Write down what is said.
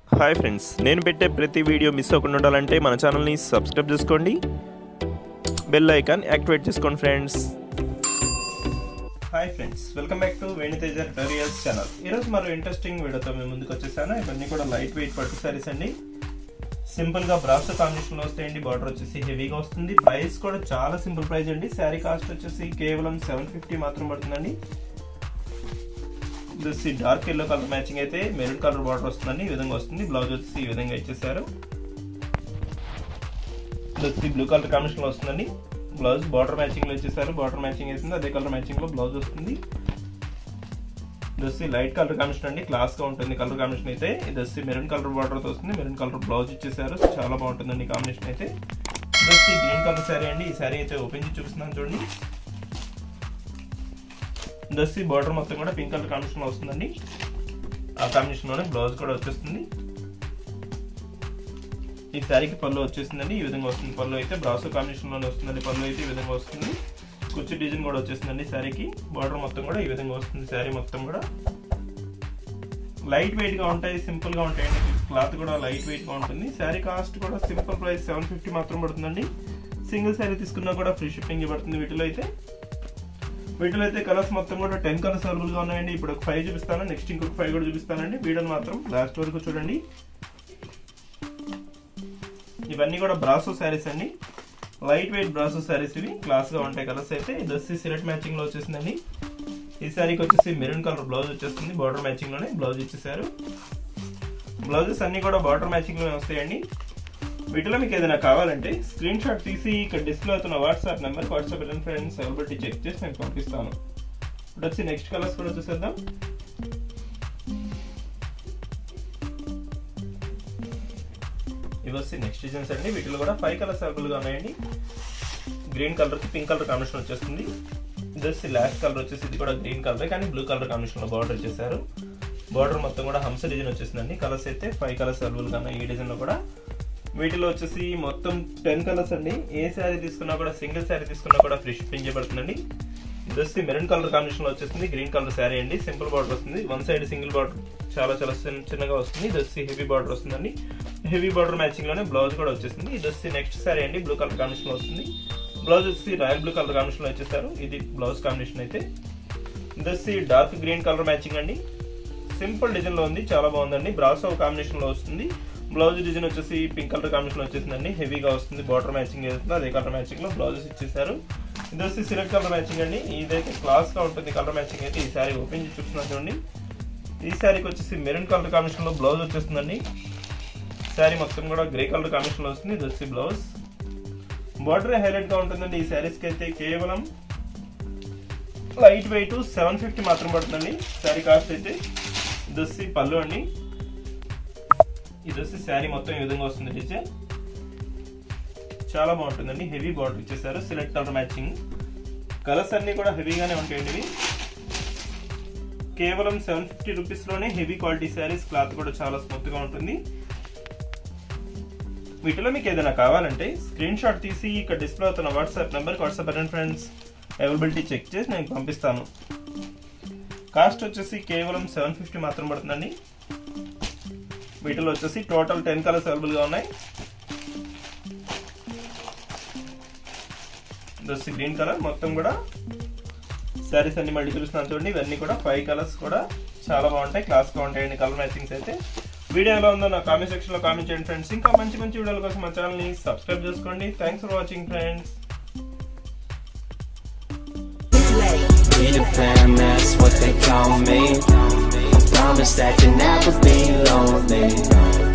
Hi friends నేను పెట్టే ప్రతి వీడియో మిస్ అవ్వకుండా ఉండాలంటే మన ఛానల్ని సబ్స్క్రైబ్ చేసుకోండి బెల్ ఐకాన్ యాక్టివేట్ చేసుకోండి friends hi friends welcome back to Veniteja tutorials channel ఈరోజు మరో ఇంట్రెస్టింగ్ వీడియోతో మేము ముందుకు వచ్చేసాను ఇవన్నీ కూడా లైట్ వెయిట్ పట్టు సారీస్ అండి సింపుల్ గా బ్రాస్ కాంబినేషన్ లో వస్తాయండి బార్డర్ వచ్చేసి హెవీగా వస్తుంది ప్రైస్ కూడా చాలా సింపుల్ ప్రైస్ అండి శారీ కాస్ట్ వచ్చేసి కేవలం సెవెన్ ఫిఫ్టీ మాత్రం పడుతుందండి ఇది డార్క్ ఎల్లో కలర్ మ్యాచింగ్ అయితే మెరూన్ కలర్ బార్డర్ వస్తుందండి ఈ విధంగా వస్తుంది బ్లౌజ్ వచ్చేసి ఈ విధంగా ఇచ్చేసారు ఇది బ్లూ కలర్ కాంబినేషన్ లో వస్తుందండి బ్లౌజ్ బార్డర్ మ్యాచింగ్ లో ఇచ్చేసారు బార్డర్ మ్యాచింగ్ అవుతుంది అదే కలర్ మ్యాచింగ్ లో బ్లౌజ్ వస్తుంది ఇది వచ్చి లైట్ కలర్ కాంబినేషన్ అండి క్లాస్ గా ఉంటుంది కలర్ కాంబినేషన్ అయితే ఇది వచ్చి మెరూన్ కలర్ బార్డర్ తో వస్తుంది మెరూన్ కలర్ బ్లౌజ్ ఇచ్చేసారు చాలా బాగుంటుందండి కాంబినేషన్ అయితే ఇది వచ్చి గ్రీన్ కలర్ శారీ అండి ఈ శారీ అయితే ఓపెన్ చేసి చూపిస్తున్నాను చూడండి ఇది వచ్చి బార్డర్ మొత్తం కూడా పింక్ కలర్ కాంబినేషన్ వస్తుందండి ఆ కాంబినేషన్ లోనే బ్లౌజ్ కూడా వచ్చేస్తుంది ఈ శారీకి పళ్ళు వచ్చేసిందండి ఈ విధంగా వస్తుంది పళ్ళు అయితే బ్రాసో కాంబినేషన్ లోనే వస్తుందండి పళ్ళు అయితే ఈ విధంగా వస్తుంది కుర్చీ డిజైన్ కూడా వచ్చేసిందండి శారీకి బార్డర్ మొత్తం కూడా ఈ విధంగా వస్తుంది శారీ మొత్తం కూడా లైట్ వెయిట్ గా ఉంటాయి సింపుల్ గా ఉంటాయండి క్లాత్ కూడా లైట్ వెయిట్ గా ఉంటుంది శారీ కాస్ట్ కూడా సింపుల్ ప్రైస్ సెవెన్ ఫిఫ్టీ మాత్రం పడుతుందండి సింగిల్ శారీ తీసుకున్నా కూడా ఫ్రీ షిప్పింగ్ పడుతుంది వీటిలో అయితే వీటిలో అయితే కలర్స్ మొత్తం కూడా టెన్ కలర్స్ అవైలబుల్ గా ఉన్నాయండి ఇప్పుడు ఒక ఫైవ్ చూపిస్తాను నెక్స్ట్ ఇంకొక ఫైవ్ కూడా చూపిస్తానండి వీడియోని మాత్రం లాస్ట్ వరకు చూడండి ఇవన్నీ కూడా బ్రాసో శారీస్ అండి లైట్ వెయిట్ బ్రాసో శారీస్ ఇవి క్లాస్ గా ఉంటాయి కలర్స్ అయితే ఇది వచ్చి సిలెట్ మ్యాచింగ్ లో వచ్చేసిందండి ఈ శారీకి వచ్చేసి మెరూన్ కలర్ బ్లౌజ్ వచ్చేస్తుంది బార్డర్ మ్యాచింగ్ లోనే బ్లౌజ్ ఇచ్చేసారు బ్లౌజెస్ అన్ని కూడా బార్డర్ మ్యాచింగ్ లోనే వస్తాయండి వీటిలో మీకు ఏదైనా కావాలంటే స్క్రీన్ షాట్ తీసి ఇక్కడ డిస్ప్లే అవుతున్న WhatsApp number WhatsApp friends availability check చేసి నేను పంపిస్తాను ఇప్పుడు వచ్చి నెక్స్ట్ కలర్స్ కూడా చూసేద్దాం ఇవి వచ్చి నెక్స్ట్ డిజైన్స్ అండి వీటిలో కూడా ఫైవ్ కలర్స్ అవైలబుల్ గా ఉన్నాయండి గ్రీన్ కలర్ కి పింక్ కలర్ కాంబినేషన్ వచ్చేస్తుంది ఇది వచ్చి లాస్ట్ కలర్ వచ్చేసి ఇది కూడా గ్రీన్ కలర్ కానీ బ్లూ కలర్ కాంబినేషన్ లో బార్డర్ చేశారు బార్డర్ మొత్తం కూడా హంస డిజైన్ వచ్చేసిందండి కలర్స్ అయితే ఫైవ్ కలర్స్ అవైలబుల్ గా ఉన్నాయి ఈ డిజైన్ లో కూడా వీటిలో వచ్చేసి మొత్తం టెన్ కలర్స్ అండి ఏ శారీ తీసుకున్నా కూడా సింగిల్ శారీ తీసుకున్నా కూడా ఫ్రీ షిప్పింగ్ చేయబడుతుందండి ఇది వచ్చి మెరూన్ కలర్ కాంబినేషన్ లో వచ్చేసింది గ్రీన్ కలర్ శారీ అండి సింపుల్ బార్డర్ వస్తుంది వన్ సైడ్ సింగిల్ బార్డర్ చాలా చాలా చిన్నగా వస్తుంది ఇది వచ్చి హెవీ బార్డర్ వస్తుందండి హెవీ బార్డర్ మ్యాచింగ్ లోనే బ్లౌజ్ కూడా వచ్చేసింది ఇది వచ్చి నెక్స్ట్ శారీ అండి బ్లూ కలర్ కాంబినేషన్ లో వస్తుంది బ్లౌజ్ వచ్చి రాయల్ బ్లూ కలర్ కాంబినేషన్ లో వచ్చేసారు ఇది బ్లౌజ్ కాంబినేషన్ అయితే ఇది వచ్చి డార్క్ గ్రీన్ కలర్ మ్యాచింగ్ అండి సింపుల్ డిజైన్ లో ఉంది చాలా బాగుందండి బ్రాసో కాంబినేషన్ లో వస్తుంది బ్లౌజ్ డిజైన్ వచ్చేసి పింక్ కలర్ కాంబినేషన్ వచ్చేసిందండి హెవీగా వస్తుంది బార్డర్ మ్యాచింగ్ చేస్తుంది అదే కలర్ మ్యాచింగ్ లో బ్లౌజెస్ ఇచ్చేసారు ఇది వచ్చి సిలెక్ట్ కలర్ మ్యాచింగ్ అండి ఇదైతే క్లాస్ గా ఉంటుంది కలర్ మ్యాచింగ్ అయితే ఈ శారీ ఓపెన్ చేసి చూస్తున్నా చూడండి ఈ శారీకి వచ్చేసి మెరూన్ కలర్ కాంబినేషన్ లో బ్లౌజ్ వచ్చేస్తుందండి శారీ మొత్తం కూడా గ్రే కలర్ కాంబినేషన్ లో వస్తుంది ఇది వచ్చి బ్లౌజ్ బార్డర్ హైలైట్ గా ఉంటుందండి ఈ శారీస్ కి అయితే కేవలం లైట్ వెయిట్ సెవెన్ ఫిఫ్టీ మాత్రం పడుతుందండి శారీ కాస్ట్ అయితే ఇది వచ్చి పళ్ళు అండి ఇది వచ్చి శారీ మొత్తం ఈ విధంగా వస్తుంది డిజైన్ చాలా బాగుంటుందండి హెవీ బార్డర్ ఇచ్చేసారు సిలెక్ట్ కలర్ మ్యాచింగ్ కలర్స్ అన్ని కూడా హెవీగానే ఉంటాయండి ఇవి కేవలం సెవెన్ ఫిఫ్టీ రూపీస్ లోనే హెవీ క్వాలిటీ శారీస్ క్లాత్ కూడా చాలా స్మూత్ గా ఉంటుంది వీటిలో మీకు ఏదైనా కావాలంటే స్క్రీన్ షాట్ తీసి ఇక్కడ డిస్ప్లే అవుతున్న వాట్సాప్ నెంబర్కి WhatsApp attend friends availability check చేసి నేను పంపిస్తాను కాస్ట్ వచ్చేసి కేవలం సెవెన్ ఫిఫ్టీ మాత్రం పడుతుందండి వీటిలో వచ్చేసి టోటల్ టెన్ కలర్స్ అవైలబుల్గా ఉన్నాయి ఇది గ్రీన్ కలర్ మొత్తం కూడా శారీస్ అన్ని మళ్ళీ చూస్తున్నాను చూడండి ఇవన్నీ కూడా ఫైవ్ కలర్స్ కూడా చాలా బాగుంటాయి క్లాస్గా ఉంటాయండి కలర్ మ్యాచింగ్స్ అయితే వీడియో ఎలా ఉందో నా కామెంట్ సెక్షన్ లో కామెంట్ చేయండి ఫ్రెండ్స్ ఇంకా మంచి మంచి వీడియోల కోసం మా ఛానల్ ని సబ్స్క్రైబ్ చేసుకోండి thanks for watching friends Peter Pan, that's what they call me. I promise that you never be lonely.